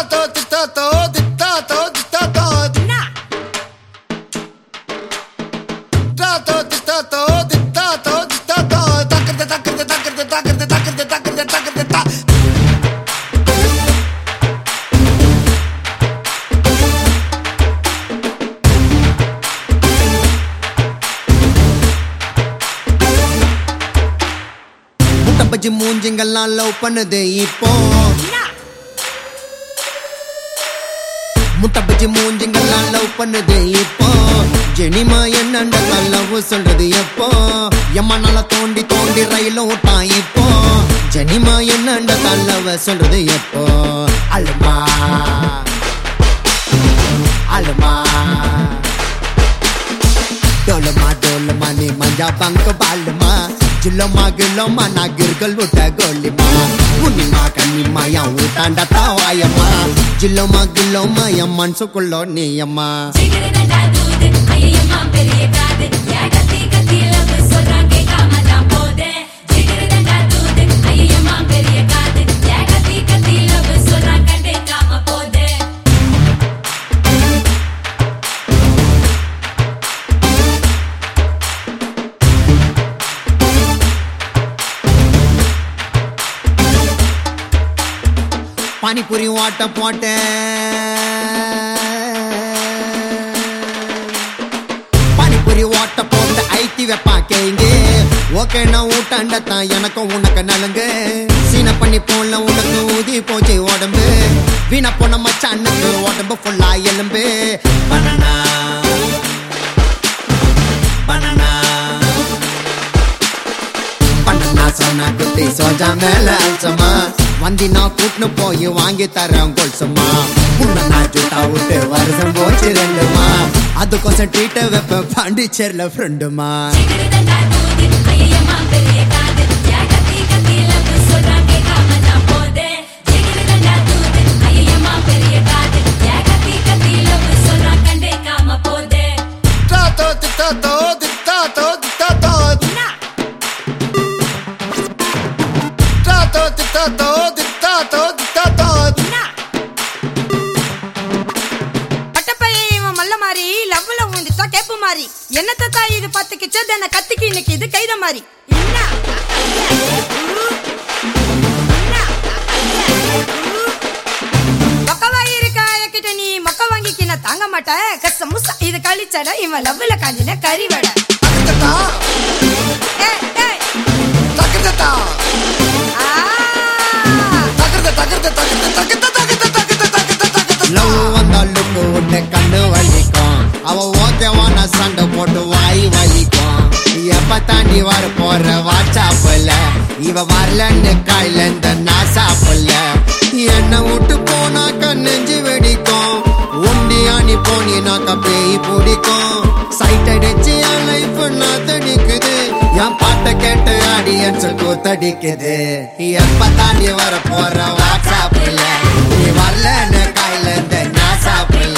தித்தாத்தோ தித்தாத்தோ தித்தாத்தோ தித்தாத்தோ தித்தாத்தோ தித்தாத்தோ தித்தாத்தோ தித்தாத்தோ தக்கறது தக்கறது தக்கறது தக்கறது தக்கறது தக்கறது தக்கறது தா முட்டை பஜ்ஜி மூஞ்சிங்கெல்லாம் லவ் பண்ணுது இப்போ முட்டை பஜ்ஜி மூஞ்சிங்கெல்லாம் லவ் பண்ணுது இப்போ ஜெனிமா என்னண்ட லவ் சொல்றது எப்போ எம்மா நல்லா தோண்டி தோண்டி ரயிலும் விட்டான் இப்போ ஜெனிமா என்னண்ட லவ் சொல்றது எப்போ அழுமா அழுமா டோலமா டோலமா நீ மஞ்சா பங்க பாலுமா ஜில்லமா கில்லமா நான் கிர்கள் விட்ட கோலிமா உன்னிமா கண்ணிமா என் ஊட்டாண்ட தாவாயம்மா ஜில்லமா கில்லமா என் மனசுக்குள்ளோ நீ அம்மா ஜிகிருதண்டா தூது, ஐயையம்மா பெரிய காது. ஏன் கத்தி கத்தி love சொல்றான் கேட்காம தான் போதே. ஜிகிருதண்டா தூது, ஐயையம்மா பெரிய காது. ஏன் கத்தி கத்தி love சொல்றான் கண்டுக்காம போதே. பானிபூரி ஓட்ட போட்டேன் பானிபூரி ஓட்ட போட்டு ஐத்தி வைப்பாக்கே இங்கே ஓகே நான் ஊட்டாண்டத்தான் எனக்கும் உனக்கு நலுங்கு சீன பண்ணி போல உனக்கு ஊதி போச்சு உடம்பு வீணா போன மச்சானுக்கு உடம்பு ஃபுல்லா எலும்பு பனானா பனானா பண்ணா சொன்னா குத்தி சோஜா மேல அல்சமா வந்தி நான் கூட்டுன்னு போய் வாங்கி தரேன் கொல்சமா உன்னை நான் ஜூட்டா விட்டு வருஷம் போச்சு ரெண்டுமா அதுக்கோசம் ட்ரீட்டை வைப்பேன் பாண்டிச்சேரியில் ஃப்ரெண்டுமா ஜிகிருதண்டா தூது, ஐயையம்மா பெரிய காது. ஏன் கத்தி கத்தி love சொல்றான் கேட்காம தான் போதே. ஜிகிருதண்டா தூது, ஐயையம்மா பெரிய காது. ஏன் கத்தி கத்தி love சொல்றான் கண்டுக்காம போதே. தித்தாத்தோ தித்தாத்தோ தித்தாத்தோ தித்தாத்தோ தித்தாத்தோ தித்தாத்தோ தித்தாத்தோ தித்தாத்தோ பட்டப்பையன் இவன் மல்ல மாறி லவ்ல ஊந்துட்டா கேப்பு மாறி என்னத்த தாய் இது பத்துக்கிச்ச தென கத்திக்கு இன்னைக்கு இது கைத மாறி என்ன மொக்கவாய் இருக்க கிட்ட நீ மொக்க வாங்கிக்கு நான் தாங்க மாட்டேன் கச முசா இது கழிச்சட இவன் லவ்ல காஞ்சின கறி வடை தக்கத்தா ஏய், ஏய், தக்கத்தா ஆ. தக்கத்த தக்கத்த தக்கத்த தக்கத்த தக்கத்த தக்கத்த தக்கத்த தக்கத்த லவ் வந்தாலுக்கு விட்டு கண்ணு வலிக்கும் அவ ஓகேவான சண்டை போட்டு வாய் வலிக்கும் எப்ப தாண்டி வர போற வாட்சாப்புல இவ வரலன்னு காயில இந்த நாசாப்புல என்ன விட்டு போனாக்க நெஞ்சு வெடிக்கும் உண்டியா நீ போனினாக்க பேய் பிடிக்கும் சைட் அடிச்சு என் லைஃப் நான் தடிக்குது என் பாட்டை கேட்டு ஆடியன்ஸ் கூத்தடிக்குது எப்ப தாண்டி வர போற வாட்ஸ்அப்ல நீ வரலன்னு காயில இந்த நாசாப்புல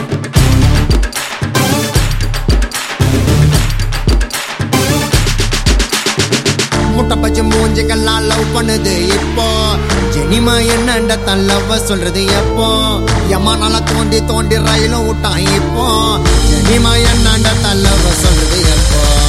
முட்டை பச்சை மூஞ்சிங்கெல்லாம் லவ் பண்ணுது இப்போ ஜெனிமா என்னண்ட தன் லவ் சொல்றது எப்போ எம்மா நல்லா தோண்டி தோண்டி ரயிலும் விட்டான் இப்போ ஜெனிமா என்னண்ட தன் லவ் சொல்றது எப்போ